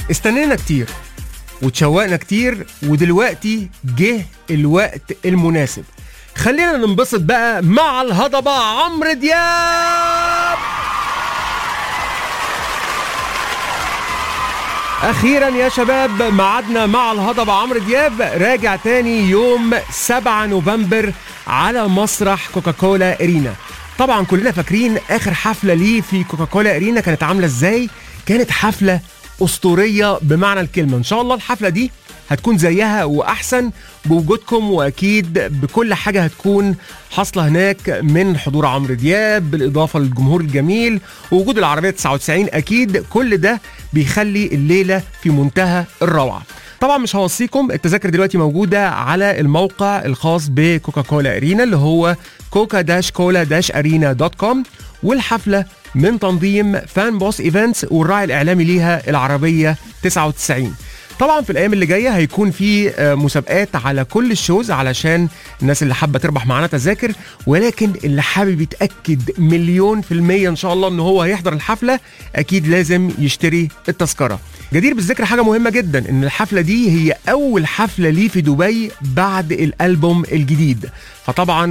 استنينا كتير وتشوقنا كتير ودلوقتي جه الوقت المناسب خلينا ننبسط بقى مع الهضبة عمرو دياب اخيرا يا شباب ميعادنا مع الهضبة عمرو دياب راجع تاني يوم 7 نوفمبر على مسرح كوكاكولا ارينا طبعا كلنا فاكرين اخر حفلة ليه في كوكاكولا ارينا كانت عاملة ازاي كانت حفلة اسطورية بمعنى الكلمة ان شاء الله الحفلة دي هتكون زيها واحسن بوجودكم واكيد بكل حاجه هتكون حاصله هناك من حضور عمرو دياب بالاضافه للجمهور الجميل ووجود العربيه 99 اكيد كل ده بيخلي الليله في منتهى الروعه طبعا مش هوصيكم التذاكر دلوقتي موجوده على الموقع الخاص بكوكاكولا ارينا اللي هو كوكا داش كولا داش ارينا دوت كوم والحفله من تنظيم فان بوس ايفنتس والراعي الاعلامي ليها العربيه 99 طبعا في الايام اللي جايه هيكون في آه، مسابقات على كل الشوز علشان الناس اللي حابه تربح معانا تذاكر ولكن اللي حابب يتاكد مليون في الميه ان شاء الله ان هو هيحضر الحفله اكيد لازم يشتري التذكره جدير بالذكر حاجه مهمه جدا ان الحفله دي هي اول حفله ليه في دبي بعد الالبوم الجديد فطبعا